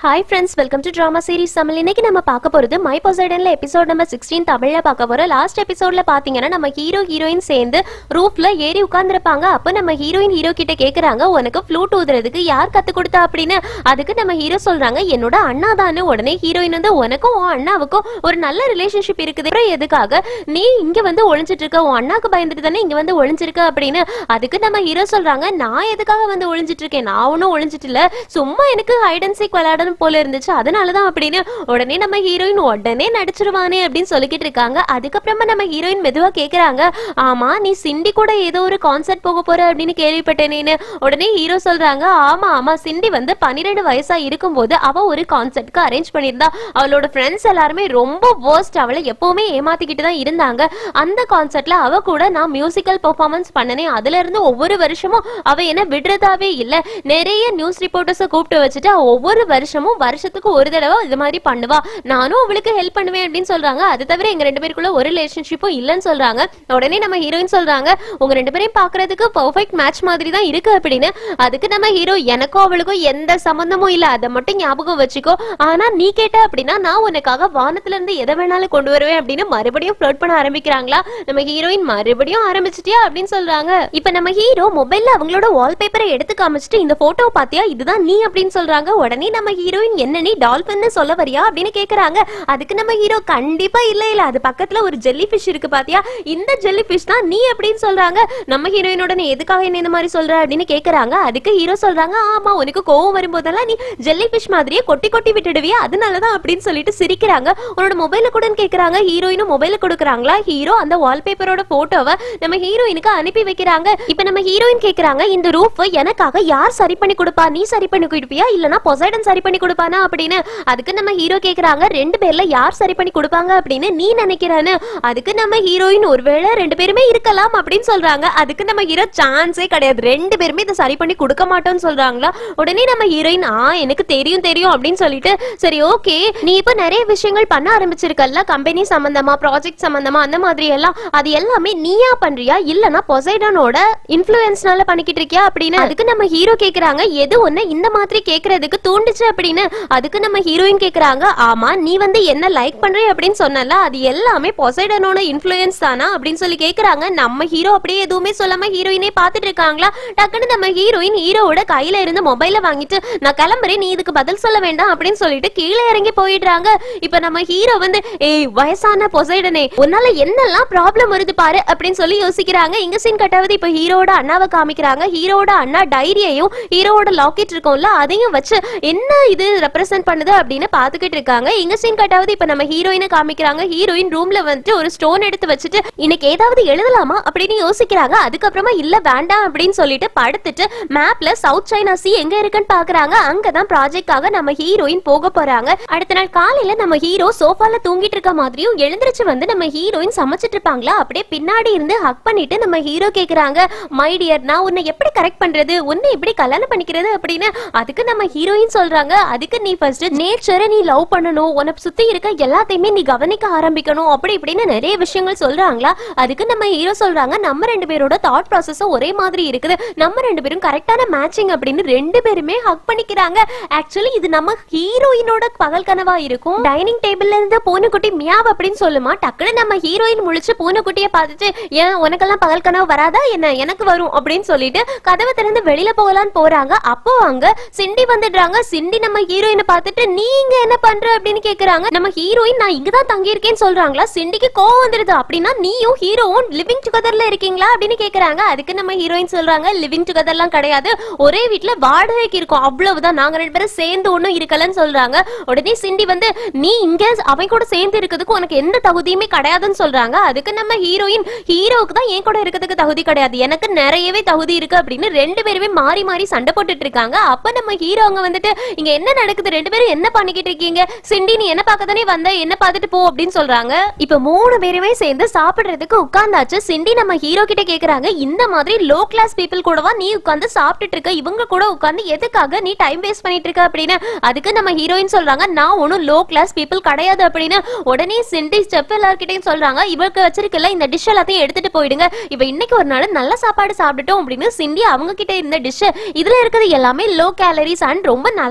hi friends welcome to drama series Tamil இன்னைக்கு நம்ம பார்க்க போறது மை பொசைடன்ல எபிசோட் நம்பர் சிக்ஸ்டீன் தமிழ்ல பார்க்க போறோம் லாஸ்ட் எபிசோட்ல பாத்தீங்கன்னா நம்ம ஹீரோ ஹீரோயின் சேர்ந்து ரூஃப்ல ஏறி உட்கார்ந்துருப்பாங்க அப்ப நம்ம ஹீரோயின் ஹீரோ கிட்ட கேக்குறாங்க உனக்கு ஃப்ளூட் ஊதுறதுக்கு யார் கத்து கொடுத்தா அப்படின்னு அதுக்கு நம்ம ஹீரோ சொல்றாங்க என்னோட அண்ணா தானே உடனே ஹீரோயின் வந்து உனக்கும் உன் அண்ணாவுக்கும் ஒரு நல்ல ரிலேஷன்ஷிப் இருக்குது அப்புறம் எதுக்காக நீ இங்க வந்து ஒளிஞ்சிட்டு இருக்க உன் அண்ணாக்கு பயந்துட்டு தானே இங்க வந்து ஒளிஞ்சிருக்க அப்படின்னு அதுக்கு நம்ம ஹீரோ சொல்றாங்க நான் எதுக்காக வந்து ஒளிஞ்சிட்டு இருக்கேன் நான் ஒன்றும் ஒளிஞ்சிட்டு இல்ல சும்மா எனக்கு ஹைட் அண்ட் சீக் விளையாடணும் போல இருந்துச்சு அதனாலதான் அப்படின்னு உடனே நம்ம ஹீரோயின் உடனே நடிச்சிருவானே அப்படின்னு சொல்லிக்கிட்டு இருக்காங்க அதுக்கப்புறமா நம்ம ஹீரோயின் மெதுவா கேக்குறாங்க ஆமா நீ சிண்டி கூட ஏதோ ஒரு கான்சர்ட் போக போற அப்படின்னு கேள்விப்பட்டேனேன்னு உடனே ஹீரோ சொல்றாங்க ஆமா ஆமா சிண்டி வந்து பன்னிரெண்டு வயசா இருக்கும்போது அவ ஒரு கான்சர்ட்க்கு அரேஞ்ச் பண்ணியிருந்தா அவளோட ஃப்ரெண்ட்ஸ் எல்லாருமே ரொம்ப worst அவளை எப்பவுமே ஏமாத்திக்கிட்டு தான் இருந்தாங்க அந்த கான்சர்ட்ல அவ கூட நான் மியூசிக்கல் பெர்ஃபார்மன்ஸ் பண்ணனே அதுல இருந்து ஒவ்வொரு வருஷமும் அவ என்ன விடுறதாவே இல்ல நிறைய நியூஸ் ரிப்போர்ட்டர்ஸை கூப்பிட்டு வச்சுட்டு அவ ஒவ்வொரு வருஷமும் வருஷத்துக்கு ஒரு தடவை இது மாதிரி பண்ணுவா நானும் அவளுக்கு ஹெல்ப் பண்ணுவேன் அப்படின்னு சொல்றாங்க அது தவிர எங்க ரெண்டு பேருக்குள்ள ஒரு ரிலேஷன்ஷிப்பும் இல்லைன்னு சொல்றாங்க உடனே நம்ம ஹீரோயின் சொல்றாங்க உங்க ரெண்டு பேரையும் பாக்குறதுக்கு பெர்ஃபெக்ட் மேட்ச் மாதிரி தான் இருக்கு அப்படின்னு அதுக்கு நம்ம ஹீரோ எனக்கும் அவளுக்கும் எந்த சம்பந்தமும் இல்ல அதை மட்டும் ஞாபகம் வச்சுக்கோ ஆனா நீ கேட்ட அப்படின்னா நான் உனக்காக வானத்துல இருந்து எதை வேணாலும் கொண்டு வருவேன் அப்படின்னு மறுபடியும் ஃப்ளோட் பண்ண ஆரம்பிக்கிறாங்களா நம்ம ஹீரோயின் மறுபடியும் ஆரம்பிச்சிட்டியா அப்படின்னு சொல்றாங்க இப்ப நம்ம ஹீரோ மொபைல்ல அவங்களோட வால்பேப்பரை எடுத்து காமிச்சிட்டு இந்த போட்டோ பாத்தியா இதுதான் நீ அப்படின்னு சொல்றாங்க உடனே நம்ம ஹீரோயின் என்ன நீ டால்பின்னு சொல்ல வரியா அப்படின்னு கேக்குறாங்க அதுக்கு நம்ம ஹீரோ கண்டிப்பா இல்ல இல்ல அது பக்கத்துல ஒரு ஜெல்லி ஃபிஷ் இருக்கு பாத்தியா இந்த ஜெல்லி ஃபிஷ் தான் நீ அப்படின்னு சொல்றாங்க நம்ம ஹீரோயினோட நீ எதுக்காக என்ன இந்த மாதிரி சொல்ற அப்படின்னு கேக்குறாங்க அதுக்கு ஹீரோ சொல்றாங்க ஆமா உனக்கு கோவம் வரும்போதெல்லாம் நீ ஜெல்லி ஃபிஷ் மாதிரியே கொட்டி கொட்டி விட்டுடுவியா அதனாலதான் அப்படின்னு சொல்லிட்டு சிரிக்கிறாங்க உன்னோட மொபைல கூட கேக்குறாங்க ஹீரோயினும் மொபைல கொடுக்குறாங்களா ஹீரோ அந்த வால்பேப்பரோட போட்டோவை நம்ம ஹீரோயினுக்கு அனுப்பி வைக்கிறாங்க இப்ப நம்ம ஹீரோயின் கேக்குறாங்க இந்த ரூஃப் எனக்காக யார் சரி பண்ணி கொடுப்பா நீ சரி பண்ணி கொடுப்பியா இல்லனா பொசைடன் சரி பண்ணி கொடுப்பானா அப்படின்னு அதுக்கு நம்ம ஹீரோ கேக்குறாங்க ரெண்டு பேர்ல யார் சரி பண்ணி கொடுப்பாங்க அப்படின்னு நீ நினைக்கிறேன்னு அதுக்கு நம்ம ஹீரோயின் ஒருவேளை ரெண்டு பேருமே இருக்கலாம் அப்படின்னு சொல்றாங்க அதுக்கு நம்ம ஹீரோ சான்ஸே கிடையாது ரெண்டு பேருமே இதை சரி பண்ணி கொடுக்க மாட்டோம்னு சொல்றாங்களா உடனே நம்ம ஹீரோயின் ஆ எனக்கு தெரியும் தெரியும் அப்படின்னு சொல்லிட்டு சரி ஓகே நீ இப்ப நிறைய விஷயங்கள் பண்ண ஆரம்பிச்சிருக்கல்ல கம்பெனி சம்பந்தமா ப்ராஜெக்ட் சம்பந்தமா அந்த மாதிரி எல்லாம் அது எல்லாமே நீயா பண்றியா இல்லனா பொசைடனோட இன்ஃப்ளூயன்ஸ்னால பண்ணிக்கிட்டு இருக்கியா அப்படின்னு அதுக்கு நம்ம ஹீரோ கேக்குறாங்க எது ஒண்ணு இந்த மாதிரி கேக்குறதுக்கு தூண்டுச்சு அப்படின்னு அதுக்கு நம்ம ஹீரோயின் கேக்குறாங்க ஆமா நீ வந்து என்ன லைக் பண்ற அப்படின்னு சொன்னல அது எல்லாமே பொசைடனோட இன்ஃப்ளூயன்ஸ் தானா அப்படின்னு சொல்லி கேக்குறாங்க நம்ம ஹீரோ அப்படியே எதுவுமே சொல்லாம ஹீரோயினே பாத்துட்டு இருக்காங்களா டக்குன்னு நம்ம ஹீரோயின் ஹீரோவோட கையில இருந்து மொபைல வாங்கிட்டு நான் கிளம்புறேன் நீ இதுக்கு பதில் சொல்ல வேண்டாம் அப்படின்னு சொல்லிட்டு கீழே இறங்கி போயிடுறாங்க இப்ப நம்ம ஹீரோ வந்து ஏய் வயசான பொசைடனே உன்னால என்னெல்லாம் ப்ராப்ளம் வருது பாரு அப்படின்னு சொல்லி யோசிக்கிறாங்க இங்க சீன் கட்டாவது இப்ப ஹீரோட அண்ணாவை காமிக்கிறாங்க ஹீரோட அண்ணா டைரியையும் ஹீரோவோட லாக்கெட் இருக்கும்ல அதையும் வச்சு என்ன இது ரெப்ரசென்ட் பண்ணுது அப்படின்னு பாத்துக்கிட்டு இருக்காங்க இங்க சீன் கட்டாவது இப்ப நம்ம ஹீரோயினை காமிக்கிறாங்க ஹீரோயின் ரூம்ல வந்துட்டு ஒரு ஸ்டோன் எடுத்து வச்சுட்டு இன்னைக்கு ஏதாவது எழுதலாமா அப்படின்னு யோசிக்கிறாங்க அதுக்கப்புறமா இல்ல வேண்டாம் அப்படின்னு சொல்லிட்டு படுத்துட்டு மேப்ல சவுத் சைனா சி எங்க இருக்குன்னு பாக்குறாங்க அங்கதான் ப்ராஜெக்ட்காக நம்ம ஹீரோயின் போக போறாங்க அடுத்த நாள் காலையில நம்ம ஹீரோ சோஃபால தூங்கிட்டு இருக்க மாதிரியும் எழுந்திருச்சு வந்து நம்ம ஹீரோயின் சமைச்சிட்டு இருப்பாங்களா அப்படியே பின்னாடி இருந்து ஹக் பண்ணிட்டு நம்ம ஹீரோ கேக்குறாங்க மை டியர் நான் உன்னை எப்படி கரெக்ட் பண்றது உன்னை எப்படி கல்யாணம் பண்ணிக்கிறது அப்படின்னு அதுக்கு நம்ம ஹீரோயின் சொல்றாங்க அதுக்கு நீ ஃபர்ஸ்ட் நேச்சரை நீ லவ் பண்ணணும் உன்னை சுத்தி இருக்க எல்லாத்தையுமே நீ கவனிக்க ஆரம்பிக்கணும் அப்படி இப்படின்னு நிறைய விஷயங்கள் சொல்றாங்களா அதுக்கு நம்ம ஹீரோ சொல்றாங்க நம்ம ரெண்டு பேரோட தாட் ப்ராசஸும் ஒரே மாதிரி இருக்குது நம்ம ரெண்டு பேரும் கரெக்டான மேட்சிங் அப்படின்னு ரெண்டு பேருமே ஹக் பண்ணிக்கிறாங்க ஆக்சுவலி இது நம்ம ஹீரோயினோட பகல் கனவா இருக்கும் டைனிங் டேபிள்ல இருந்து பூனைக்குட்டி மியாவ் அப்படின்னு சொல்லுமா டக்குனு நம்ம ஹீரோயின் முழிச்சு பூனைக்குட்டியை பார்த்துட்டு ஏன் உனக்கெல்லாம் பகல் கனவு வராதா என்ன எனக்கு வரும் அப்படின்னு சொல்லிட்டு கதவை திறந்து வெளியில போகலான்னு போறாங்க அப்போ அங்க சிண்டி வந்துடுறாங்க சிண்டி நம்ம ஹீரோயினை பார்த்துட்டு நீங்க என்ன பண்ற அப்படின்னு கேக்குறாங்க நம்ம ஹீரோயின் நான் இங்க தான் தங்கி இருக்கேன்னு சொல்றாங்களா சிண்டிக்கு கோவம் வந்துருது அப்படின்னா நீயும் ஹீரோவும் லிவிங் டுகெதர்ல இருக்கீங்களா அப்படின்னு கேக்குறாங்க அதுக்கு நம்ம ஹீரோயின் சொல்றாங்க லிவிங் டுகெதர்லாம் கிடையாது ஒரே வீட்ல வாடகைக்கு இருக்கோம் அவ்வளவுதான் நாங்க ரெண்டு பேரும் சேர்ந்து ஒண்ணும் இருக்கலன்னு சொல்றாங்க உடனே சிண்டி வந்து நீ இங்க அவன் கூட சேர்ந்து இருக்கிறதுக்கு உனக்கு எந்த தகுதியுமே கிடையாதுன்னு சொல்றாங்க அதுக்கு நம்ம ஹீரோயின் ஹீரோவுக்கு தான் என் கூட இருக்கிறதுக்கு தகுதி கிடையாது எனக்கு நிறையவே தகுதி இருக்கு அப்படின்னு ரெண்டு பேருமே மாறி மாறி சண்டை போட்டுட்டு இருக்காங்க அப்ப நம்ம ஹீரோ அங்க வந்துட்டு இங்க என்ன நடக்குது ரெண்டு பேரும் என்ன பண்ணிக்கிட்டு இருக்கீங்க சிண்டி நீ என்ன பார்க்க தானே வந்த என்ன பார்த்துட்டு போ அப்படின்னு சொல்றாங்க இப்ப மூணு பேருமே சேர்ந்து சாப்பிடுறதுக்கு உட்கார்ந்தாச்சு சிண்டி நம்ம ஹீரோ கிட்ட கேக்குறாங்க இந்த மாதிரி லோ கிளாஸ் பீப்புள் கூடவா நீ உட்கார்ந்து சாப்பிட்டுட்டு இருக்க இவங்க கூட உட்கார்ந்து எதுக்காக நீ டைம் வேஸ்ட் பண்ணிட்டு இருக்க அப்படின்னு அதுக்கு நம்ம ஹீரோயின் சொல்றாங்க நான் ஒன்னும் லோ கிளாஸ் பீப்புள் கிடையாது அப்படின்னு உடனே சிண்டி ஸ்டெப் எல்லார்கிட்டயும் சொல்றாங்க இவருக்கு வச்சிருக்கல இந்த டிஷ் எல்லாத்தையும் எடுத்துட்டு போயிடுங்க இவ இன்னைக்கு ஒரு நாள் நல்ல சாப்பாடு சாப்பிட்டுட்டோம் அப்படின்னு சிண்டி அவங்க கிட்ட இருந்த டிஷ் இதுல இருக்கிறது எல்லாமே லோ கேலரிஸ் அண்ட் ரொம்ப நல்லா இருக்கும்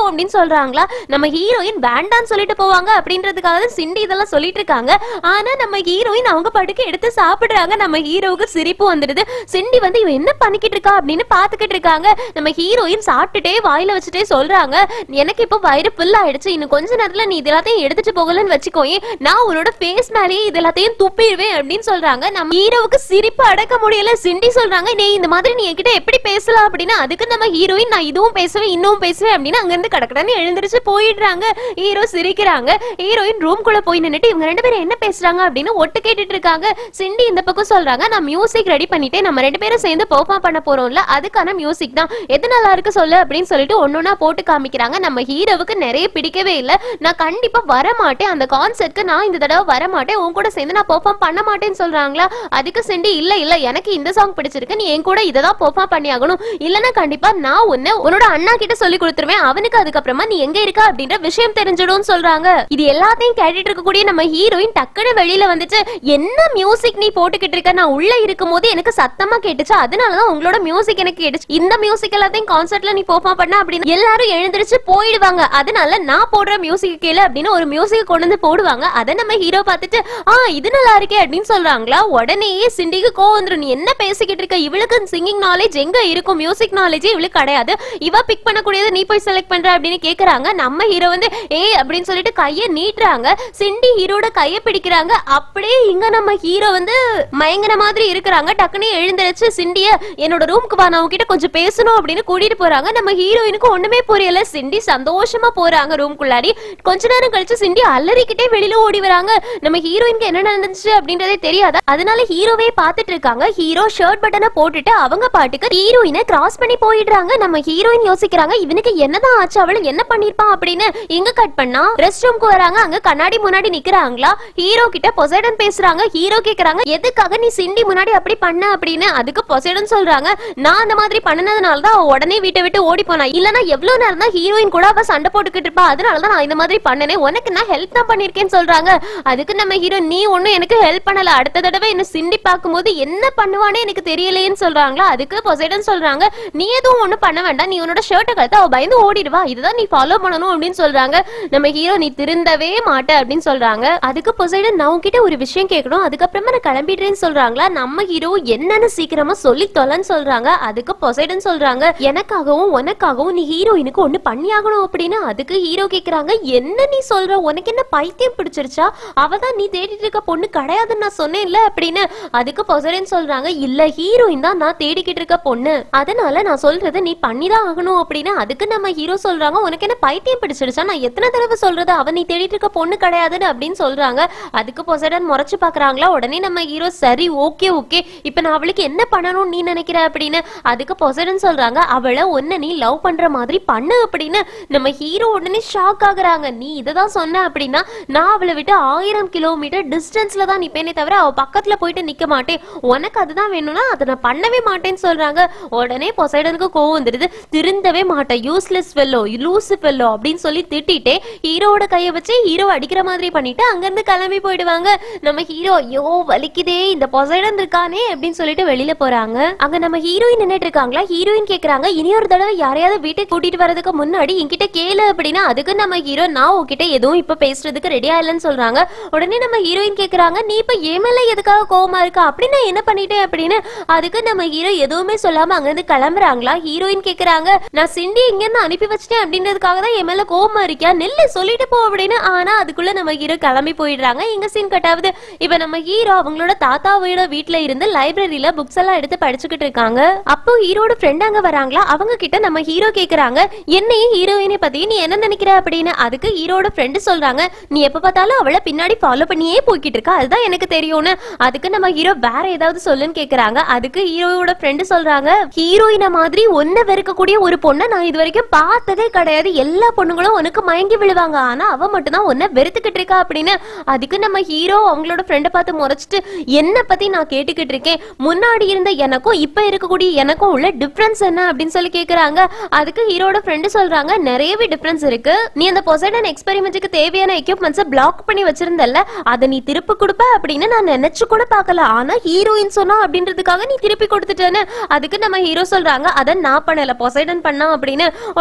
அப்படின்னு சொல்றாங்களா நம்ம ஹீரோயின் வேண்டான்னு சொல்லிட்டு போவாங்க அப்படின்றதுக்காக தான் சிண்டி இதெல்லாம் சொல்லிட்டு இருக்காங்க ஆனா நம்ம ஹீரோயின் அவங்க படுக்க எடுத்து சாப்பிடுறாங்க நம்ம ஹீரோவுக்கு சிரிப்பு வந்துடுது சிண்டி வந்து இவன் என்ன பண்ணிக்கிட்டு இருக்கா அப்படின்னு பாத்துக்கிட்டு இருக்காங்க நம்ம ஹீரோயின் சாப்பிட்டுட்டே வாயில வச்சுட்டே சொல்றாங்க எனக்கு இப்போ வயிறு ஃபுல் ஆயிடுச்சு இன்னும் கொஞ்ச நேரத்துல நீ இது எல்லாத்தையும் எடுத்துட்டு போகலன்னு வச்சுக்கோயே நான் உன்னோட ஃபேஸ் மேலேயே இது எல்லாத்தையும் துப்பிடுவேன் அப்படின்னு சொல்றாங்க நம்ம ஹீரோவுக்கு சிரிப்பு அடக்க முடியல சிண்டி சொல்றாங்க நீ இந்த மாதிரி நீ என்கிட்ட எப்படி பேசலாம் அப்படின்னு அதுக்கு நம்ம ஹீரோயின் நான் இதுவும் பேசுவேன் இன்னும் பேசுவேன் அப்படின்னு அங்க இருந்து கடக்கடன்னு எழுந்திருச்சு போயிடுறாங்க ஹீரோ சிரிக்கிறாங்க ஹீரோயின் ரூம் குள்ள போய் நின்னுட்டு இவங்க ரெண்டு பேரும் என்ன பேசுறாங்க அப்படின்னு ஒட்டு கேட்டுட்டு இருக்காங்க சிண்டி இந்த பக்கம் சொல்றாங்க நான் மியூசிக் ரெடி பண்ணிட்டேன் நம்ம ரெண்டு பேரும் சேர்ந்து பெர்ஃபார்ம் பண்ண போறோம்ல அதுக்கான மியூசிக் தான் எது நல்லா இருக்கு சொல்லு அப்படின்னு சொல்லிட்டு ஒன்னொன்னா போட்டு காமிக்கிறாங்க நம்ம ஹீரோவுக்கு நிறைய பிடிக்கவே இல்ல நான் கண்டிப்பா வர மாட்டேன் அந்த கான்சர்ட்க்கு நான் இந்த தடவை வர மாட்டேன் உன் கூட சேர்ந்து நான் பெர்ஃபார்ம் பண்ண மாட்டேன்னு சொல்றாங்களா அதுக்கு சிண்டி இல்ல இல்ல எனக்கு இந்த சாங் பிடிச்சிருக்கு நீ என் கூட இதை தான் பெர்ஃபார்ம் பண்ணி ஆகணும் இல்லனா கண்டிப்பா நான் உன்னை உன்னோட அண்ணா கிட்ட சொல்லி கொடுத்துருவேன் அவனுக்கு அதுக்கப்புறமா நீ எங்க இருக்க அப்படின்ற விஷயம் தெரிஞ்சிடும் சொல்றாங்க இது எல்லாத்தையும் கேட்டுட்டு இருக்கக்கூடிய நம்ம ஹீரோயின் டக்குனு வெளியில வந்துட்டு என்ன மியூசிக் நீ போட்டுக்கிட்டு இருக்க நான் உள்ள இருக்கும் போது எனக்கு சத்தமா கேட்டுச்சு அதனாலதான் உங்களோட மியூசிக் எனக்கு கேட்டுச்சு இந்த மியூசிக் எல்லாத்தையும் கான்சர்ட்ல நீ பெர்ஃபார்ம் பண்ண அப்படின்னு எல்லாரும் எழுந்திருச்சு போயிடுவாங்க அதனால நான் போடுற மியூசிக் கேளு அப்படின்னு ஒரு மியூசிக் கொண்டு வந்து போடுவாங்க அதை நம்ம ஹீரோ பார்த்துட்டு ஆ இது நல்லா இருக்கே அப்படின்னு சொல்றாங்களா உடனேயே சிண்டிக்கு கோவம் வந்துரும் நீ என்ன பேசிக்கிட்டு இருக்க இவளுக்கு சிங்கிங் நாலேஜ் எங்க இருக்கும் மியூசிக் நாலேஜ் இவளுக்கு கிடையாது இவ பிக் பண்ணக்கூடியது நீ போய் செலக்ட் பண்ற அப்படின்னு கேக்குறாங்க நம்ம ஹீரோ வந்து ஏய் அப்படின்னு சொல்லிட்டு கையை நீட்டுறாங்க சிண்டி ஹீரோட கையை பிடிக்கிறாங்க அப்படியே இங்க நம்ம ஹீரோ வந்து மயங்கின மாதிரி இருக்கிறாங்க டக்குனு எழுந்திருச்சு சிண்டிய என்னோட ரூமுக்கு வா நான் உன்கிட்ட கொஞ்சம் பேசணும் அப்படின்னு கூட்டிட்டு போறாங்க நம்ம ஹீரோயினுக்கு ஒண்ணுமே புரியல சிண்டி சந்தோஷமா போறாங்க ரூம்குள்ளாடி கொஞ்ச நேரம் கழிச்சு சிண்டி அலறிக்கிட்டே வெளியில ஓடி வராங்க நம்ம ஹீரோயினுக்கு என்ன நடந்துச்சு அப்படின்றதே தெரியாத அதனால ஹீரோவே பார்த்துட்டு இருக்காங்க ஹீரோ ஷர்ட் பட்டனை போட்டுட்டு அவங்க பாட்டுக்கு ஹீரோயினை கிராஸ் பண்ணி போயிடுறாங்க நம்ம ஹீரோயின் யோசிக்கிறாங்க இவனுக்கு என்னதான் ஆச்சு அவளு என்ன பண்ணிருப்பான் அப்படின்னு எங்க கட் பண்ணா ரெஸ்ட் ரூம்க்கு வராங்க அங்க கண்ணாடி முன்னாடி நிக்கிறாங்களா ஹீரோ கிட்ட பொசைடன் பேசுறாங்க ஹீரோ கேக்குறாங்க எதுக்காக நீ சிண்டி முன்னாடி அப்படி பண்ண அப்படின்னு அதுக்கு பொசைடன் சொல்றாங்க நான் அந்த மாதிரி பண்ணனதுனால தான் அவ உடனே வீட்டை விட்டு ஓடி போனா இல்லனா எவ்வளவு நேரம் தான் ஹீரோயின் கூட அவ சண்டை போட்டுக்கிட்டு இருப்பா அதனால தான் நான் இந்த மாதிரி பண்ணனே உனக்கு நான் ஹெல்ப் தான் பண்ணிருக்கேன்னு சொல்றாங்க அதுக்கு நம்ம ஹீரோ நீ ஒண்ணும் எனக்கு ஹெல்ப் பண்ணல அடுத்த தடவை என்ன சிண்டி பார்க்கும்போது என்ன பண்ணுவானே எனக்கு தெரியலையேன்னு சொல்றாங்களா அதுக்கு பொசைடன் சொல்றாங்க நீ எதுவும் ஒண்ணும் பண்ண வேண்டாம் நீ உன்னோட ஷர்ட்டை கழுத்து அவ பயந்து ஓடிடுவா இதுதான் நீ ஃபாலோ பண்ணணும் அப்படின்னு சொல்றாங்க நம்ம ஹீரோ நீ திருந்தவே மாட்ட அப்படின்னு சொல்றாங்க அதுக்கு பொசைடன் நான் உன்கிட்ட ஒரு விஷயம் கேட்கணும் அதுக்கப்புறமா நான் கிளம்பிடுறேன்னு சொல்றாங்களா நம்ம ஹீரோ என்னன்னு சீக்கிரமா சொல்லி தொலைன்னு சொல்றாங்க அதுக்கு பொசைடன் சொல்றாங்க எனக்காகவும் உனக்காகவும் நீ ஹீரோயினுக்கு ஒண்ணு பண்ணியாகணும் அப்படின்னு அதுக்கு ஹீரோ கேக்குறாங்க என்ன நீ சொல்ற உனக்கு என்ன பைத்தியம் பிடிச்சிருச்சா அவ தான் நீ தேடிட்டு இருக்க பொண்ணு கிடையாதுன்னு நான் சொன்னேன்ல அப்படின்னு அதுக்கு பொசைடன் சொல்றாங்க இல்ல ஹீரோயின் தான் நான் தேடிக்கிட்டு இருக்க பொண்ணு அதனால நான் சொல்றதை நீ பண்ணிதான் ஆகணும் அப்படின்னு அதுக்கு நம்ம ஹீரோ சொல்றாங்க உனக்கு என்ன பைத்தியம் பிடிச்சிருச்சா நான் எத்தனை தடவை சொல்றது அவ நீ தேடிட்டு இருக்க பொண்ணு கிடையாதுன்னு அப்படின்னு சொல்றாங்க அதுக்கு பொசைடன் முறைச்சு பாக்குறாங்களா உடனே நம்ம ஹீரோ சரி ஓகே ஓகே இப்ப நான் அவளுக்கு என்ன பண்ணணும்னு நீ நினைக்கிற அப்படின்னு அதுக்கு பொசைடன் சொல்றாங்க அவளை ஒன்ன நீ லவ் பண்ற மாதிரி பண்ணு அப்படின்னு நம்ம ஹீரோ உடனே ஷாக் ஆகுறாங்க நீ இதை தான் சொன்ன அப்படின்னா நான் அவளை விட்டு ஆயிரம் கிலோமீட்டர் டிஸ்டன்ஸ்ல தான் நிப்பேனே தவிர அவ பக்கத்துல போயிட்டு நிக்க மாட்டேன் உனக்கு அதுதான் வேணும்னா அதை நான் பண்ணவே மாட்டேன்னு சொல்றாங்க உடனே பொசைடனுக்கு கோவம் வந்துடுது திருந்தவே மாட்டேன் யூஸ்லெஸ் ஃபெல்லோ லூசு ஃபெல்லோ அப்படின்னு சொல்லி திட்டிட்டே ஹீரோவோட கையை வச்சு ஹீரோ அடிக்கிற மாதிரி பண்ணிட்டு அங்கிருந்து கிளம்பி போயிடுவாங்க நம்ம ஹீரோ ஐயோ வலிக்குதே இந்த பொசைடன் இருக்கானே அப்படின்னு சொல்லிட்டு வெளியில போறாங்க அங்க நம்ம ஹீரோயின் நின்னுட்டு இருக்காங்களா ஹீரோயின் கேக்குறாங்க இனி ஒரு தடவை யாரையாவது வீட்டுக்கு கூட்டிட்டு வரதுக்கு முன்னாடி என்கிட்ட கேளு அப்படின்னா அதுக்கு நம்ம ஹீரோ நான் உன்கிட்ட எதுவும் இப்ப பேசுறதுக்கு ரெடியா இல்லைன்னு சொல்றாங்க உடனே நம்ம ஹீரோயின் கேக்குறாங்க நீ இப்ப ஏன் மேல எதுக்காக கோவமா இருக்கா அப்படின்னு நான் என்ன பண்ணிட்டேன் அப்படின்னு அதுக்கு நம்ம ஹீரோ எதுவுமே சொல்லாம அங்கிருந்து கிளம்புறாங்களா ஹீரோயின் கேக்குறாங்க நான் சிண்டி இங்க இருந்து அனுப்பி வச்சிட்டேன் அப்படின்றதுக்காக தான் என் மேல கோவமா இருக்கியா நெல்லு சொல்லிட்டு போ அப்படின்னு ஆனா அதுக்குள்ள நம்ம ஹீரோ கிளம்பி போயிடுறாங்க இங்க சீன் கட்டாவது இப்ப நம்ம ஹீரோ அவங்களோட தாத்தாவோட வீட்ல இருந்து லைப்ரரியில புக்ஸ் எல்லாம் எடுத்து படிச்சுக்கிட்டு இருக்காங்க அப்போ ஹீரோட ஃப்ரெண்ட் அங்க வராங்களா அவங்க கிட்ட நம்ம ஹீரோ கேக்குறாங்க என்னையும் ஹீரோயினை பத்தி நீ என்ன நினைக்கிற அப்படின்னு அதுக்கு ஹீரோட ஃப்ரெண்டு சொல்றாங்க நீ எப்ப பார்த்தாலும் அவளை பின்னாடி ஃபாலோ பண்ணியே போய்கிட்டு இருக்கா அதுதான் எனக்கு தெரியும்னு அதுக்கு நம்ம ஹீரோ வேற ஏதாவது சொல்லுன்னு கேக்குறாங்க அதுக்கு ஹீரோவோட ஃப்ரெண்டு சொல்றாங்க ஹீரோயினை மாதிரி ஒன்ன வெறுக்கக்கூடிய ஒரு பொண்ணை நான் இது வரைக்கும் பார்த்ததே கிடையாது எல்லா பொண்ணுங்களும் உனக்கு மயங்கி விழுவாங்க ஆனா அவ மட்டும் தான் உன்னை வெறுத்துக்கிட்டு இருக்கா அப்படின்னு அதுக்கு நம்ம ஹீரோ அவங்களோட ஃப்ரெண்டை பார்த்து முறைச்சிட்டு என்ன பத்தி நான் கேட்டுக்கிட்டு இருக்கேன் முன்னாடி இருந்த எனக்கும் இப்ப இருக்கக்கூடிய எனக்கும் உள்ள டிஃபரன்ஸ் என்ன அப்படின்னு சொல்லி கேக்குறாங்க அதுக்கு ஹீரோட ஃப்ரெண்டு சொல்றாங்க நிறையவே டிஃபரன்ஸ் இருக்கு நீ அந்த பொசைடன் எக்ஸ்பெரிமெண்ட்டுக்கு தேவையான எக்யூப்மெண்ட்ஸை பிளாக் பண்ணி வச்சிருந்தல்ல அதை நீ திருப்பி கொடுப்ப அப்படின்னு நான் நினைச்சு கூட பார்க்கல ஆனா ஹீரோயின் சொன்னா அப்படின்றதுக்காக நீ திருப்பி கொடுத்துட்டேன்னு அதுக்கு நம்ம ஹீரோ சொல்றாங்க அதை நான் பண்ணல பொசைடன் பண்ணா அப்படின்னு உடனே ஹீரோ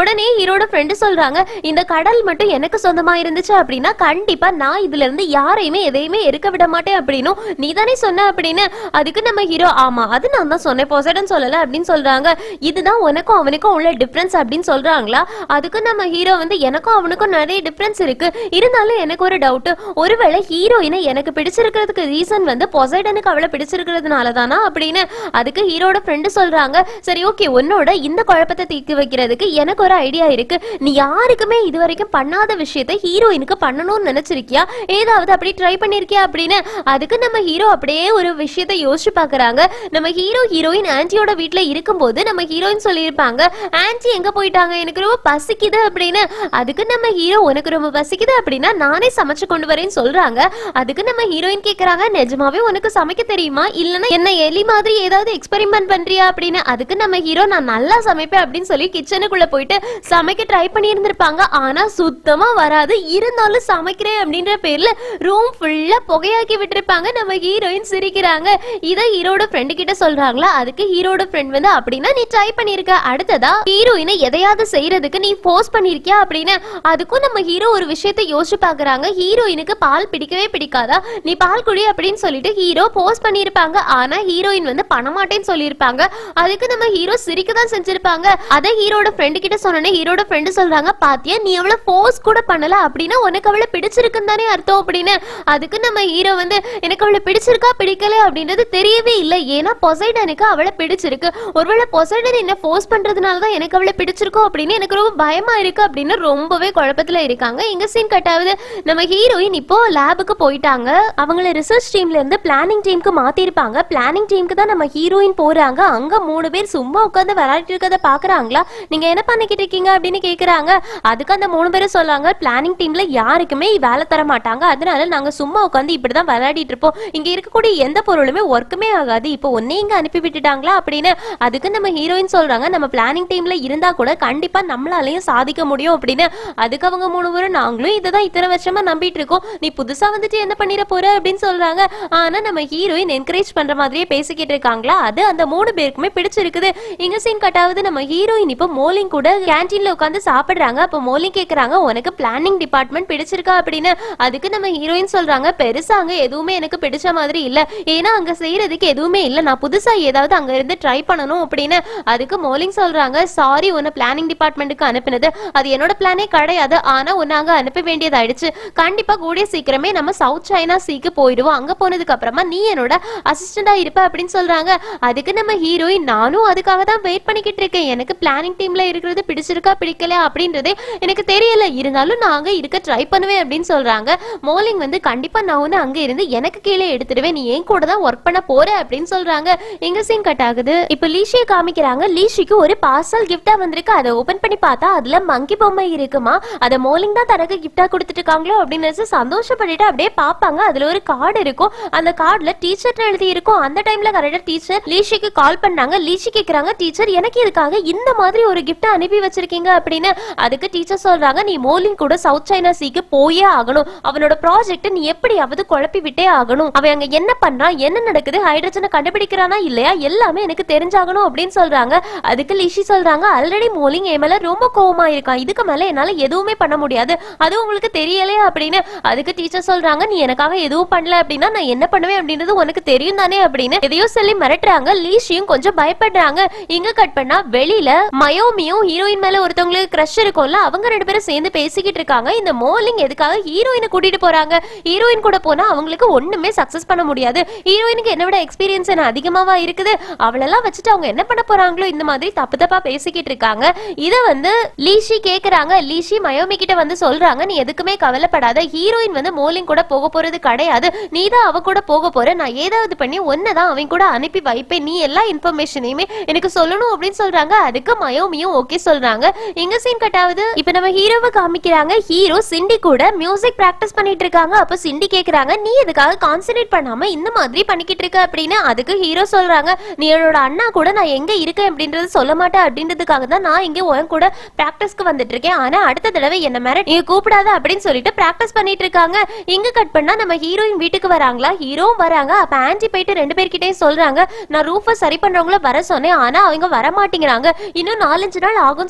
ஹீரோட ஃப்ரெண்டு சொல்றாங்க இந்த கடல் மட்டும் எனக்கு சொந்தமா இருந்துச்சு அப்படின்னா கண்டிப்பா நான் இதுல இருந்து யாரையுமே எதையுமே இருக்க விட மாட்டேன் அப்படின்னும் நீ தானே சொன்ன அப்படின்னு அதுக்கு நம்ம ஹீரோ ஆமா அது நான் தான் சொன்னேன் பொசைடன் சொல்லல அப்படின்னு சொல்றாங்க இதுதான் உனக்கும் அவனுக்கும் உள்ள டிஃபரன்ஸ் அப்படின்னு சொல்றாங்களா அதுக்கு நம்ம ஹீரோ வந்து எனக்கும் அவனுக்கும் நிறைய டிஃபரன்ஸ் இருக்கு இருந்தாலும் எனக்கு ஒரு டவுட் ஒருவேளை ஹீரோயினை எனக்கு பிடிச்சிருக்கிறதுக்கு ரீசன் வந்து பொசைடனுக்கு அவளை பிடிச்சிருக்கிறதுனால தானா அப்படின்னு அதுக்கு ஹீரோட ஃப்ரெண்டு சொல்றாங்க சரி ஓகே உன்னோட இந்த குழப்பத்தை தீர்த்து வைக்கிறதுக்கு எனக்கு ஒரு ஐடியா இருக்கு நீ யாருக்குமே இது வரைக்கும் பண்ணாத விஷயத்தை ஹீரோயினுக்கு பண்ணணும்னு நினைச்சிருக்கியா ஏதாவது அப்படி ட்ரை பண்ணிருக்கியா அப்படின்னு அதுக்கு நம்ம ஹீரோ அப்படியே ஒரு விஷயத்தை யோசிச்சு பாக்குறாங்க நம்ம ஹீரோ ஹீரோயின் ஆன்ட்டியோட வீட்ல இருக்கும்போது நம்ம ஹீரோயின் சொல்லியிருப்பாங்க ஆன்ட்டி எங்க போயிட்டாங்க எனக்கு ரொம்ப பசிக்குது அப்படின்னு அதுக்கு நம்ம ஹீரோ உனக்கு ரொம்ப பசிக்குது அப்படின்னா நானே சமைச்சு கொண்டு வரேன்னு சொல்றாங்க அதுக்கு நம்ம ஹீரோயின் கேக்குறாங்க நிஜமாவே உனக்கு சமைக்க தெரியுமா இல்லனா என்ன எலி மாதிரி ஏதாவது எக்ஸ்பெரிமெண்ட் பண்றியா அப்படின்னு அதுக்கு நம்ம ஹீரோ நான் நல்லா சமைப்பேன் அப்படின்னு சொல்லி கிச்சனுக்குள்ள போயிட்டு சமைக்க ட்ரை பண்ணி இருந்திருப்பாங்க ஆனா சுத்தமா வராது இருந்தாலும் சமைக்கிறேன் அப்படின்ற பேர்ல ரூம் ஃபுல்லா புகையாக்கி விட்டுருப்பாங்க நம்ம ஹீரோயின் சிரிக்கிறாங்க இதை ஹீரோட ஃப்ரெண்டு கிட்ட சொல்றாங்களா அதுக்கு ஹீரோட ஃப்ரெண்ட் வந்து அப்படின்னா நீ ட்ரை பண்ணிருக்க அடுத்ததா ஹீரோயினை எதையாவது செய்யறதுக்கு நீ ஃபோர்ஸ் பண்ணிருக்கியா அப்படின்னு அதுக்கும் நம்ம ஹீரோ ஒரு விஷயத்தை யோசிச்சு பாக்குறாங்க ஹீரோயினுக்கு பால் பிடிக்கவே பிடிக்காதா நீ பால் குடி அப்படின்னு சொல்லிட்டு ஹீரோ போஸ்ட் பண்ணிருப்பாங்க ஆனா ஹீரோயின் வந்து பண்ண மாட்டேன்னு சொல்லியிருப்பாங்க அதுக்கு நம்ம ஹீரோ சிரிக்க தான் செஞ்சிருப்பாங்க அதை ஹீரோட ஃப்ரெண்டு கிட்ட சொன்னோன்னே ஹீரோட ஃப்ரெண்டு சொல்றாங்க பாத்தியா நீ அவளை ஃபோர்ஸ் கூட பண்ணல அப்படின்னா உனக்கு அவளை பிடிச்சிருக்குன்னு தானே அர்த்தம் அப்படின்னு அதுக்கு நம்ம ஹீரோ வந்து எனக்கு அவளை பிடிச்சிருக்கா பிடிக்கல அப்படின்றது தெரியவே இல்லை ஏன்னா பொசைடனுக்கு அவளை பிடிச்சிருக்கு ஒருவேளை பொசைடன் என்ன ஃபோர்ஸ் பண்றதுனால தான் எனக்கு அவளை பிடிச்சிருக்கோ அப்படின்னு எனக்கு ரொம்ப பயமா இருக்கு அப்படின்னு ரொம்பவே குழப்பத்துல இருக்காங்க எங்க சீன் கட்டாவது நம்ம ஹீரோயின் இப்போ லேபுக்கு போயிட்டாங்க அவங்கள ரிசர்ச் டீம்ல இருந்து பிளானிங் டீமுக்கு மாத்திருப்பாங்க பிளானிங் டீமுக்கு தான் நம்ம ஹீரோயின் போறாங்க அங்க மூணு பேர் சும்மா உட்காந்து விளையாடிட்டு இருக்கத பாக்குறாங்களா நீங்க என்ன பண்ணிக்கிட்டு இருக்கீங்க அப்படின்னு கேக்குறாங்க அதுக்கு அந்த மூணு பேரும் சொல்லாங்க பிளானிங் டீம்ல யாருக்குமே வேலை தர மாட்டாங்க அதனால நாங்க சும்மா உட்காந்து இப்படிதான் விளையாடிட்டு இருப்போம் இங்க இருக்கக்கூடிய எந்த பொருளுமே ஒர்க்குமே ஆகாது இப்போ ஒன்னே இங்க அனுப்பி விட்டுட்டாங்களா அப்படின்னு அதுக்கு நம்ம ஹீரோயின் சொல்றாங்க நம்ம பிளானிங் டீம்ல இருந்தா கூட கண்டிப்பா நம்மளாலையும் சாதிக்க முடியும் அப்படின்னு அதுக்கு அவங்க மூணு பேரும் நாங்களும் இதை தான் இத்தனை வருஷமா நம்பிட்டு இருக்கோம் நீ புதுசா வந்துட்டு என்ன பண்ணிட போற அப்படின்னு சொல்றாங்க ஆனா நம்ம ஹீரோயின் என்கரேஜ் பண்ற மாதிரியே பேசிக்கிட்டு இருக்காங்களா அது அந்த மூணு பேருக்குமே பிடிச்சிருக்குது இங்க சீன் கட்டாவது நம்ம ஹீரோயின் இப்போ மோலிங் கூட கேன்டீன்ல உட்காந்து சாப்பிடுறாங்க அப்போ மோலிங் கேக்குறாங்க உனக்கு பிளானிங் டிபார்ட்மெண்ட் பிடிச்சிருக்கா அப்படின்னு அதுக்கு நம்ம ஹீரோயின் சொல்றாங்க பெருசா அங்க எதுவுமே எனக்கு பிடிச்ச மாதிரி இல்ல ஏன்னா அங்க செய்யறதுக்கு எதுவுமே இல்ல நான் புதுசா ஏதாவது அங்க இருந்து ட்ரை பண்ணணும் அப்படின்னு அதுக்கு மோலிங் சொல்றாங்க சாரி உன்னை பிளானிங் டிபார்ட்மெண்ட்டுக்கு அனுப்பினது அது என்னோட பிளானே கிடையாது ஆனா உன்னை அங்க அனுப்ப வேண்டியதாயிடுச்சு கண்டிப்பா கூடிய சீக்கிரமே நம்ம சவுத் சைனா சீக்கு போயிடுவோம் அங்க போனதுக்கு அப்புறமா நீ என்னோட அசிஸ்டண்டா இருப்ப அப்படின்னு சொல்றாங்க அதுக்கு நம்ம ஹீரோயின் நானும் அதுக்காக தான் வெயிட் பண்ணிக்கிட்டு இருக்கேன் எனக்கு பிளானிங் டீம்ல இருக்கிறது பிடிச்சிருக்கா பிடிக்கல அப்படின்றதே எனக்கு தெரியல இருந்தாலும் நான் அங்க இருக்க ட்ரை பண்ணுவேன் அப்படின்னு சொல்றாங்க மோலிங் வந்து கண்டிப்பா நான் வந்து அங்க இருந்து எனக்கு கீழே எடுத்துடுவேன் நீ என் கூட தான் ஒர்க் பண்ண போற அப்படின்னு சொல்றாங்க எங்க சீன் கட் ஆகுது இப்ப லீஷியை காமிக்கிறாங்க லீஷிக்கு ஒரு பார்சல் கிஃப்டா வந்திருக்கு அதை ஓபன் பண்ணி பார்த்தா அதுல மங்கி பொம்மை இருக்குமா அதை மோலிங் தான் தனக்கு கிஃப்டா கொடுத்துட்டு இருக்காங்களோ அப்படின்னு நினைச்சு சந்தோஷப்பட்டுட்டு அப்படியே பார்ப்பாங்க அதுல ஒரு கார்டு இருக்கும் அந்த கார்டுல டீச்சர் எழுதி இருக்கும் அந்த டைம்ல கரெக்டா டீச்சர் லீஷிக்கு கால் பண்ணாங்க லீஷி கேக்குறாங்க டீச்சர் எனக்கு இதுக்காக இந்த மாதிரி ஒரு கிஃப்ட் அனுப்பி வச்சிருக்கீங்க அப்படின்னு அதுக்கு டீச்சர் சொல்றாங்க நீ மோலிங் கூட சவுத் சைனா சீக்கு போயே ஆகணும் அவனோட ப்ராஜெக்ட் நீ எப்படியாவது குழப்பி விட்டே ஆகணும் அவன் அங்க என்ன பண்றான் என்ன நடக்குது ஹைட்ரஜனை கண்டுபிடிக்கிறானா இல்லையா எல்லாமே எனக்கு தெரிஞ்சாகணும் அப்படின்னு சொல்றாங்க அதுக்கு லிஷி சொல்றாங்க ஆல்ரெடி மோலிங் என் மேல ரொம்ப கோவமா இருக்கான் இதுக்கு மேல என்னால எதுவுமே பண்ண முடியாது அது உங்களுக்கு தெரியலையா அப்படின்னு அதுக்கு டீச்சர் சொல்றாங்க நீ எனக்காக எதுவும் பண்ணல அப்படின்னா நான் என்ன பண்ணுவேன் அப்படின்றது உனக்கு தெரியும் தானே அப்படின்னு எதையோ சொல்லி மிரட்டுறாங்க லீஷியும் கொஞ்சம் பயப்படுறாங்க இங்க கட் பண்ணா வெளியில மயோமியும் ஹீரோயின் மேல ஒருத்தவங்களுக்கு க்ரஷ் இருக்கும்ல அவங்க ரெண்டு பேரும் சேர்ந்து பேசிக்கிட்டு இருக்காங்க இந்த மோலிங் எதுக்காக ஹீரோயினை கூட்டிட்டு போறாங்க ஹீரோயின் கூட போனா அவங்களுக்கு ஒண்ணுமே சக்சஸ் பண்ண முடியாது ஹீரோயினுக்கு என்ன விட எக்ஸ்பீரியன்ஸ் என்ன அதிகமாவா இருக்குது அவளெல்லாம் வச்சுட்டு அவங்க என்ன பண்ண போறாங்களோ இந்த மாதிரி தப்பு தப்பா பேசிக்கிட்டு இருக்காங்க இத வந்து லீஷி கேக்குறாங்க லீஷி மயோமி கிட்ட வந்து சொல்றாங்க நீ எதுக்குமே கவலைப்படாத ஹீரோயின் வந்து மோலிங் கூட போக போறது கிடையாது நீ தான் அவ கூட போக போற நான் ஏதாவது பண்ணி ஒன்னதான் அவன் கூட அனுப்பி வைப்பேன் நீ எல்லா இன்ஃபர்மேஷனையுமே எனக்கு சொல்லணும் அப்படின்னு சொல்றாங்க அதுக்கு மயோமியும் ஓகே சொல்றாங்க எங்க சீன் கட்டாவது இப்ப நம்ம ஹீரோவை காமிக்கிறாங்க ஹீரோ சிண்டி கூட மியூசிக் பிராக்டிஸ் பண்ணிட்டு இருக்காங்க அப்ப சிண்டி கேக்குறாங்க நீ எதுக்காக கான்சென்ட்ரேட் பண்ணாம இந்த மாதிரி பண்ணிக்கிட்டு இருக்க அப்படின்னு அதுக்கு ஹீரோ சொல்றாங்க நீ என்னோட அண்ணா கூட நான் எங்க இருக்கேன் அப்படின்றது சொல்ல மாட்டேன் அப்படின்றதுக்காக தான் நான் இங்க உன் கூட பிராக்டிஸ்க்கு வந்துட்டு இருக்கேன் ஆனா அடுத்த தடவை என்ன மேல நீ கூப்பிடாத அப்படின்னு சொல்லிட்டு பிராக்டிஸ் பண்ணிட்டு இருக்காங்க இங்க கட் பண்ணா நம்ம ஹீரோயின் வீட்டுக்கு வராங்களா ஹீரோவும் வராங்க அப்ப ஆன்டி போயிட்டு ரெண்டு பேர்கிட்டயும் சொல்றாங்க நான் ரூஃபை சரி பண்றவங்கள வர சொன்னேன் ஆனா அவங்க வர மாட்டேங்கிறாங்க இன்னும் நாலஞ்சு நாள் ஆகும்னு சொல்றாங்க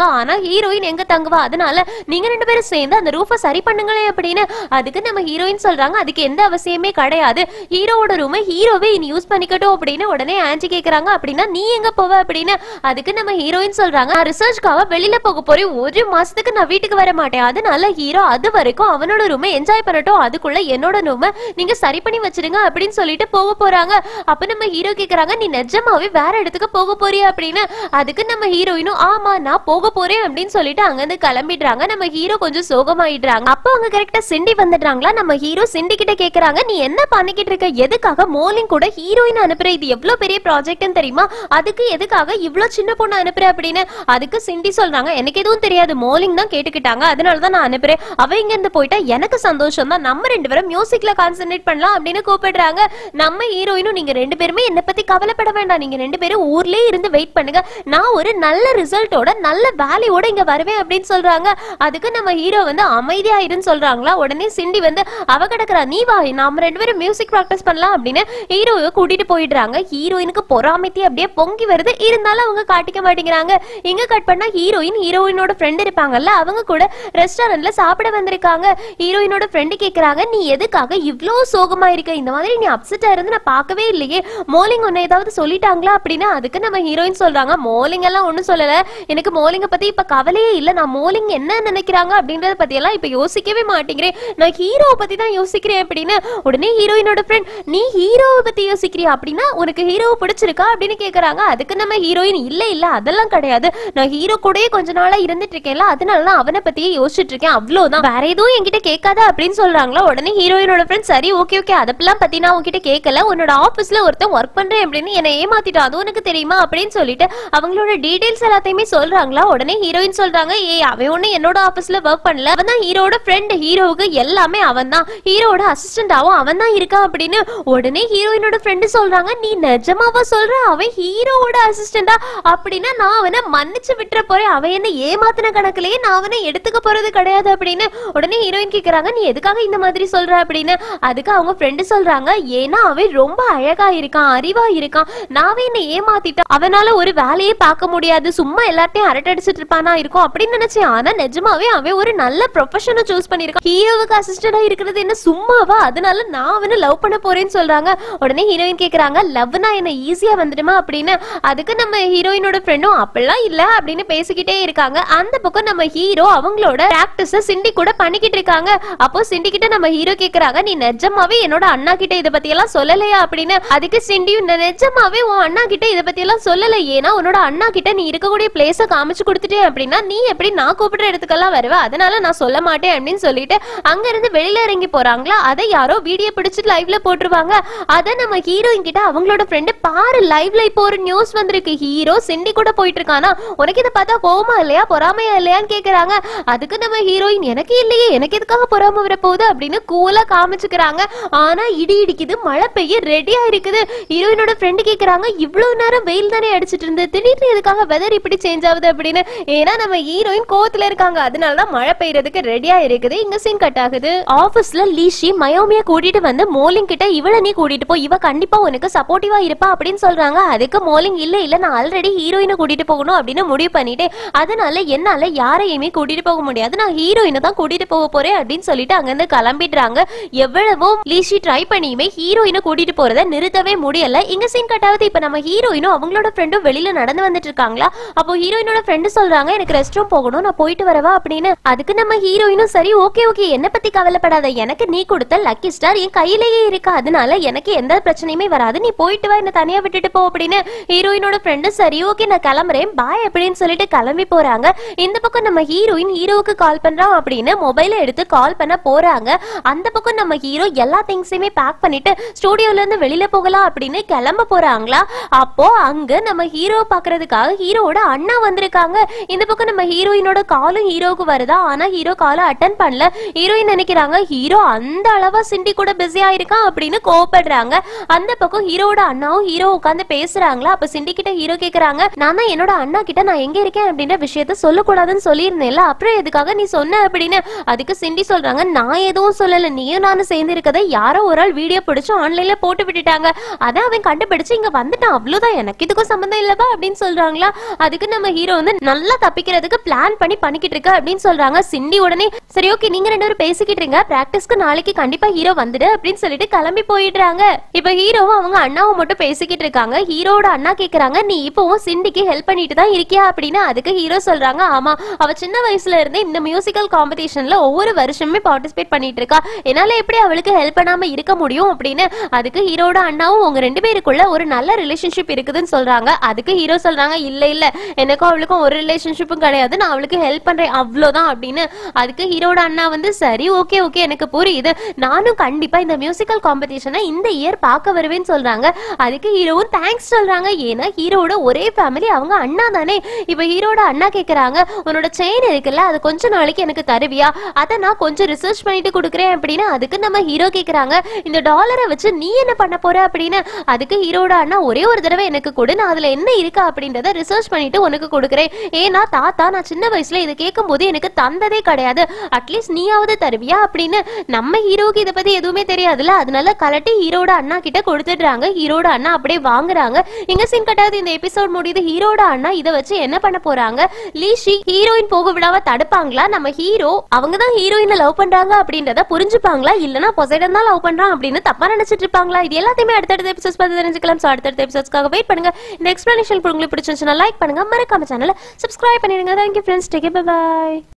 ஆனா ஹீரோயின் எங்க தங்குவா அதனால நீங்க ரெண்டு பேரும் சேர்ந்து அந்த ரூஃபை சரி பண்ணுங்களே அப்படின்னு அதுக்கு நம்ம ஹீரோயின் சொல்றாங்க அதுக்கு எந்த அவசியமே கிடையாது ஹீரோவோட ரூமை ஹீரோவே இனி யூஸ் பண்ணிக்கட்டும் அப்படின்னு உடனே ஆன்டி கேக்குறாங்க அப்படின்னா நீ எங்க போவ அப்படின்னு அதுக்கு நம்ம ஹீரோயின் சொல்றாங்க நான் ரிசர்ச்க்காக வெளியில போக போறேன் ஒரு மாசத்துக்கு நான் வீட்டுக்கு வர மாட்டேன் அதனால ஹீரோ அது வரைக்கும் அவனோட ரூமை என்ஜாய் பண்ணட்டும் அதுக்குள்ள என்னோட ரூமை நீங்க சரி பண்ணி வச்சிடுங்க அப்படின்னு சொல்லிட்டு போக போறாங்க அப்ப நம்ம ஹீரோ கேக்குறாங்க நீ நிஜமாவே வேற இடத்துக்கு போக போறியா அப்படின்னு அதுக்கு நம்ம ஹீரோயினும் ஆமா நான் போக போறேன் அப்படின்னு சொல்லிட்டு அங்கிருந்து கிளம்பிடுறாங்க நம்ம ஹீரோ கொஞ்சம் சோகமாயிடுறாங்க அப்ப அவங்க கரெக்டா சிண்டி வந்துடுறாங்களா நம்ம ஹீரோ சிண்டி கிட்ட கேக்குறாங்க நீ என்ன பண்ணிக்கிட்டு இருக்க எதுக்காக மோலிங் கூட ஹீரோயின் அனுப்புற இது எவ்வளவு பெரிய ப்ராஜெக்ட்னு தெரியுமா அதுக்கு எதுக்காக இவ்ளோ சின்ன பொண்ணு அனுப்புற அப்படின்னு அதுக்கு சிண்டி சொல்றாங்க எனக்கு எதுவும் தெரியாது மோலிங் தான் கேட்டுக்கிட்டாங்க அதனால தான் நான் அனுப்புறேன் அவ இங்க இருந்து போயிட்டா எனக்கு சந்தோஷம் தான் நம்ம ரெண்டு பேரும் மியூசிக்ல கான்சென்ட்ரேட் பண்ணலாம் அப்படின்னு கூப்பிடுறாங்க நம்ம ஹீரோயினும் நீங்க ரெண்டு பேருமே என்ன பத்தி கவலைப்பட வேண்டாம் நீங்க ரெண்டு பேரும் ஊர்லயே இருந்து வெயிட் பண்ணுங்க நான் ஒரு நல்ல ரிசல்ட்டோட நல்ல வேலையோட இங்க வருவேன் அப்படின்னு சொல்றாங்க அதுக்கு நம்ம ஹீரோ வந்து அமைதியா இருன்னு சொல்றாங்களா உடனே சிண்டி வந்து அவ கிடக்குறா நீ வா நாம ரெண்டு பேரும் மியூசிக் ப்ராக்டிஸ் பண்ணலாம் அப்படின்னு ஹீரோவை கூட்டிட்டு போயிடுறாங்க ஹீரோயினுக்கு பொறாமைத்தி அப்படியே பொங்கி வருது இருந்தாலும் அவங்க காட்டிக்க மாட்டேங்கிறாங்க இங்க கட் பண்ணா ஹீரோயின் ஹீரோயினோட ஃப்ரெண்ட் இருப்பாங்கல்ல அவங்க கூட ரெஸ்டாரண்ட்ல சாப்பிட வந்திருக்காங்க ஹீரோயினோட ஃப்ரெண்டு கேக்குறாங்க நீ எதுக்காக இவ்ளோ சோகமா இருக்க இந்த மாதிரி நீ அப்செட்டா இருந்து நான் பார்க்கவே இல்லையே மோலிங் உன்னை ஏதாவது சொல்லிட்டாங்களா அப்படின்னா அதுக்கு நம்ம ஹீரோயின் சொல்றாங்க மோலிங் எல்லாம் ஒண்ணும் சொல்லல எனக்கு மோலிங்க பத்தி இப்ப கவலையே இல்ல நான் மோலிங் என்ன நினைக்கிறாங்க அப்படின்றத பத்தி எல்லாம் இப்ப யோசிக்கவே மாட்டேங்கிறேன் நான் ஹீரோவை பத்தி தான் யோசிக்கிறேன் அப்படின்னு உடனே ஹீரோயினோட ஃப்ரெண்ட் நீ ஹீரோவை பத்தி யோசிக்கிறியா அப்படின்னா உனக்கு ஹீரோவை பிடிச்சிருக்கா அப்படின்னு கேக்குறாங்க அதுக்கு நம்ம ஹீரோயின் இல்ல இல்ல அதெல்லாம் கிடையாது நான் ஹீரோ கூடயே கொஞ்ச நாளா இருந்துட்டு இருக்கேன்ல அதனால நான் அவனை பத்தியே யோசிச்சுட்டு இருக்கேன் அவ்வளவுதான் வேற எதுவும் என்கிட்ட கேட்காத அப்படின்னு சொல்றாங்களா உடனே ஹீரோயினோட ஃப்ரெண்ட் சரி ஓகே ஓகே அதெல்லாம் பத்தி நான் உன்கிட்ட கேட்கல உன்னோட ஆபீஸ்ல ஒருத்தன் ஒர்க் பண்றேன் அப்படின்னு என்னை ஏமாத்திட்டான் அது உனக்கு தெரியுமா அப்படின்னு சொல்லிட்டு அவங்களோட டீடைல்ஸ் எல்லாத்தையுமே சொல்றாங்களா உடனே ஹீரோயின் சொல்றாங்க ஏய் அவன் ஒண்ணு என்னோட ஆபீஸ்ல ஒர்க் பண்ணல அவன் தான் ஹீரோட ஃப்ரெண்ட் ஹீரோவுக்கு எல்லாமே அவன் தான் ஹீரோட அசிஸ்டன்டாவும் அவன் தான் இருக்கான் அப்படின்னு உடனே ஹீரோயினோட ஃப்ரெண்டு சொல்றாங்க நீ நிஜமாவா சொல்ற அவன் ஹீரோவோட அசிஸ்டண்டா அப்படின்னா நான் அவனை மன்னிச்சு விட்டுற போறேன் அவன் என்ன ஏமாத்தின கணக்குலயே நான் அவனை எடுத்துக்க போறது கிடையாது அப்படின்னு உடனே ஹீரோயின் கேக்குறாங்க நீ எதுக்காக இந்த மாதிரி சொல்ற அப்படின்னு அதுக்கு அவங்க ஃப்ரெண்டு சொல்றாங்க ஏன்னா அவன் ரொம்ப அழகா இருக்கான் அறிவா இருக்கான் நான் என்ன ஏமாத்திட்டேன் அவனால ஒரு வேலையே பார்க்க முடியாது சும்மா எல்லாத்தையும் அரட்டடிச்சிட்டு இருப்பானா இருக்கும் அப்படின்னு நினைச்சேன் ஆனா நிஜமாவே அவன் ஒரு நல்ல ப்ரொஃபஷனை சூஸ் பண்ணிருக்கான் ஹீரோவுக்கு அசிஸ்டண்டா இருக்கிறது என்ன சும்மாவா அதனால நான் அவனை லவ் பண்ண போறேன்னு சொல்றாங்க உடனே ஹீரோயின் கேக்குறாங்க லவ்னா என்ன ஈஸியா வந்துடுமா அப்படின்னு அதுக்கு நம்ம ஹீரோயினோட ஃப்ரெண்டும் அப்படிலாம் இல்ல அப்படின்னு பேசிக்கிட்டே இருக்காங்க அந்த பக்கம் நம்ம ஹீரோ அவங்களோட பிராக்டிஸ சிண்டி கூட பண்ணிக்கிட்டு இருக்காங்க அப்போ சிண்டி கிட்ட நம்ம ஹீரோ கேக்குறாங்க நீ நிஜமாவே என்னோட அண்ணா கிட்ட இத பத்தி எல்லாம் சொல்லலையா அப்படின்னு அதுக்கு சிண்டியும் "நான் நிஜமாவே உன் அண்ணா கிட்ட இத பத்தி எல்லாம் சொல்லல ஏன்னா உன்னோட அண்ணா கிட்ட நீ இருக்கக்கூடிய பிளேஸ காமிச்சு கொடுத்துட்டே அப்படின்னா நீ எப்படி நான் கூப்பிடுற இடத்துக்கெல்லாம் வருவ அதனால நான் சொல்ல மாட்டேன் அப்படின்னு சொல்லிட்டு அங்க இருந்து வெளியில இறங்கி போறாங்களா அதை யாரோ வீடியோ பிடிச்சு லைவ்ல போட்டுருவாங்க அத நம்ம ஹீரோயின் கிட்ட அவங்களோட ஃப்ரெண்டு பாரு லைவ்ல இப்போ ஒரு நியூஸ் வந்திருக்கு ஹீரோ சிண்டி கூட போயிட்டு இருக்கானா உனக்கு இதை பார்த்தா கோவமா இல்லையா பொறாமையா இல்லையான்னு கேக்குறாங்க அதுக்கு நம்ம ஹீரோயின் எனக்கு இல்லையே எனக்கு எதுக்காக பொறாம வர போகுது அப்படின்னு கூலா காமிச்சுக்கிறாங்க ஆனா இடி இடிக்குது மழை பெய்ய ரெடியா இருக்குது ஹீரோயினோட ஃப்ரெண்டு கேக்குறாங்க இவ்வளவு நேரம் வெயில் தானே அடிச்சிட்டு இருந்து திடீர்னு எதுக்காக வெதர் இப்படி சேஞ்ச் ஆகுது அப்படின்னு ஏன்னா நம்ம ஹீரோயின் கோவத்துல இருக்காங்க அதனால தான் மழை பெய்யறதுக்கு ரெடியா இருக்குது இங்க சீன் கட் ஆகுது ஆபீஸ்ல லீஷி மயோமிய கூட்டிட்டு வந்து மோலிங் கிட்ட இவள நீ கூட்டிட்டு போ இவ கண்டிப்பா உனக்கு சப்போர்ட்டிவா இருப்பா அப்படின்னு சொல்றாங்க அதுக்கு மோலிங் இல்ல இல்ல நான் ஆல்ரெடி ஹீரோயினை கூட்டிட்டு போகணும் அப்படின்னு முடிவு பண்ணிட்டேன் அதனால என்னால யாரையுமே கூட்டிட்டு போக முடியாது நான் ஹீரோயினை தான் கூட்டிட்டு போக போறேன் அப்படின்னு சொல்லிட்டு அங்கிருந்து கிளம்பிடுறாங்க எவ்வளவோ லீஷி ட்ரை பண்ணியுமே ஹீரோயினை கூட்டிட்டு போறத நிறுத்தவே முடியல இங்க சீன் கட்டாவது இப்ப நம்ம ஹீரோயினும் அவங்களோட ஃப்ரெண்டும் வெளியில நடந்து வந்துட்டு இருக்காங்களா அப்போ ஹீரோயினோட ஃப்ரெண்டு சொல்றாங்க எனக்கு ரெஸ்ட் ரூம் போகணும் நான் போயிட்டு வரவா அப்படின்னு அதுக்கு நம்ம ஹீரோயினும் சரி ஓகே ஓகே என்ன பத்தி கவலைப்படாத எனக்கு நீ கொடுத்த லக்கி ஸ்டார் என் கையிலேயே இருக்கு அதனால எனக்கு எந்த பிரச்சனையுமே வராது நீ போயிட்டு வா என்ன தனியா விட்டுட்டு போ அப்படின்னு ஹீரோயினோட ஃப்ரெண்டு சரி ஓகே நான் கிளம்புறேன் பாய் அப்படின்னு சொல்லிட்டு கிளம்பி போறாங்க இந்த பக்கம் நம்ம ஹீரோயின் ஹீரோவுக்கு கால் பண்றான் அப்படின்னு மொபைலை எடுத்து கால் பண்ண போறாங்க அந்த பக்கம் நம்ம ஹீரோ எல்லா திங்ஸையுமே பேக் பண்ணிட்டு ஸ்டூடியோல இருந்து வெளியில போகலாம் அப்படின்னு கிளம்ப போறாங்களா அப்போ அங்க நம்ம ஹீரோ பாக்குறதுக்காக ஹீரோவோட அண்ணா வந்திருக்காங்க இந்த பக்கம் நம்ம ஹீரோயினோட காலும் ஹீரோவுக்கு வருதா ஆனா ஹீரோ காலை அட்டன் பண்ணல ஹீரோயின் நினைக்கிறாங்க ஹீரோ அந்த அளவா சிண்டி கூட பிஸியா இருக்கான் அப்படின்னு கோவப்படுறாங்க அந்த பக்கம் ஹீரோவோட அண்ணாவும் ஹீரோ உட்காந்து பேசுறாங்களா அப்ப சிண்டி கிட்ட ஹீரோ கேக்குறாங்க நான் தான் என்னோட அண்ணா கிட்ட நான் எங்க இருக்கேன் அப்படின்ற விஷயத்த சொல்லக்கூடாதுன்னு சொல்லியிருந்தேன்ல அப்புறம் எதுக்காக நீ சொன்ன அப்படின்னு அதுக்கு சிண்டி சொல்றாங்க நான் எதுவும் சொல்லல நீயும் நானும் சேர்ந்து இருக்கதை யாரோ ஒரு ஆள் வீடியோ பிடிச்சு ஆன்லைன்ல போட்டு விட்டுட்டாங்க அதான் அவன் கண்டுபிடிச்சு இங்க வந்துட்டான் அவ்வளவுதான் எனக்கு இதுக்கும் சம்மந்தம் இல்லவா அப்படின்னு சொல்றாங்களா அதுக்கு நம்ம ஹீரோ வந்து நல்ல நல்லா தப்பிக்கிறதுக்கு பிளான் பண்ணி பண்ணிக்கிட்டு இருக்க அப்படின்னு சொல்றாங்க சிண்டி உடனே சரி ஓகே நீங்க ரெண்டு பேரும் பேசிக்கிட்டு இருங்க பிராக்டிஸ்க்கு நாளைக்கு கண்டிப்பா ஹீரோ வந்துடு அப்படின்னு சொல்லிட்டு கிளம்பி போயிடுறாங்க இப்ப ஹீரோவும் அவங்க அண்ணாவும் மட்டும் பேசிக்கிட்டு இருக்காங்க ஹீரோட அண்ணா கேக்குறாங்க நீ இப்பவும் சிண்டிக்கு ஹெல்ப் பண்ணிட்டு தான் இருக்கியா அப்படின்னு அதுக்கு ஹீரோ சொல்றாங்க ஆமா அவ சின்ன வயசுல இருந்தே இந்த மியூசிக்கல் காம்படிஷன்ல ஒவ்வொரு வருஷமே பார்ட்டிசிபேட் பண்ணிட்டு இருக்கா என்னால எப்படி அவளுக்கு ஹெல்ப் பண்ணாம இருக்க முடியும் அப்படின்னு அதுக்கு ஹீரோட அண்ணாவும் உங்க ரெண்டு பேருக்குள்ள ஒரு நல்ல ரிலேஷன்ஷிப் இருக்குதுன்னு சொல்றாங்க அதுக்கு ஹீரோ சொல்றாங்க இல்ல இல்ல எனக்கும் அவளுக்கும் ஒரு ரிலேஷன்ஷிப்பும் கிடையாது நான் அவளுக்கு ஹெல்ப் பண்றேன் அவ்வளவுதான் அப்படின்னு அதுக்கு ஹீரோட அண்ணா வந்து சரி ஓகே ஓகே எனக்கு புரியுது நானும் கண்டிப்பா இந்த மியூசிக்கல் காம்படிஷனை இந்த இயர் பார்க்க வருவேன்னு சொல்றாங்க அதுக்கு ஹீரோவும் தேங்க்ஸ் சொல்றாங்க ஏன்னா ஹீரோட ஒரே ஃபேமிலி அவங்க அண்ணா தானே இப்ப ஹீரோட அண்ணா கேக்குறாங்க உன்னோட செயின் இருக்குல்ல அது கொஞ்ச நாளைக்கு எனக்கு தருவியா அதை நான் கொஞ்சம் ரிசர்ச் பண்ணிட்டு கொடுக்குறேன் அப்படின்னு அதுக்கு நம்ம ஹீரோ கேக்குறாங்க இந்த டாலரை வச்சு நீ என்ன பண்ண போற அப்படின்னு அதுக்கு ஹீரோட அண்ணா ஒரே ஒரு தடவை எனக்கு கொடு நான் அதுல என்ன இருக்கா அப்படின்றத ரிசர்ச் பண்ணிட்டு உனக்கு கொடுக்குறேன் ஏன்னா தாத்தா நான் சின்ன வயசுல இதை கேட்கும்போது எனக்கு தந்ததே கிடையாது அட்லீஸ்ட் நீயாவது தருவியா அப்படின்னு நம்ம ஹீரோக்கு இதை பத்தி எதுவுமே தெரியாதுல்ல அதனால கலட்டி ஹீரோட அண்ணா கிட்ட கொடுத்துடுறாங்க ஹீரோட அண்ணா அப்படியே வாங்குறாங்க எங்க சீன் கட்டாவது இந்த எபிசோட் முடியுது ஹீரோட அண்ணா இதை வச்சு என்ன பண்ண போறாங்க லீஷி ஹீரோயின் போக விடாம தடுப்பாங்களா நம்ம ஹீரோ அவங்க தான் ஹீரோயினை லவ் பண்றாங்க அப்படின்றத புரிஞ்சுப்பாங்களா இல்லனா பொசைடன் தான் லவ் பண்றான் அப்படின்னு தப்பா நினைச்சிட்டு இருப்பாங்களா இது எல்லாத்தையுமே அடுத்தடுத்த எபிசோட்ஸ் பார்த்து தெரிஞ்சுக்கலாம் ஸோ அடுத்தடுத்த எபிசோட்ஸ்க்காக வெயிட் பண்ணுங்க இந்த எக்ஸ்பிளனேஷன் உங்களுக்கு பிடிச்சிருந்துச்சுன்னா லைக் பண்ணுங்க மறக்காம சேனலை சப்ஸ்கிரைப் பண்ணிடுங்க தேங்க்யூ ஃப்ரெண்ட்ஸ் டேக் பை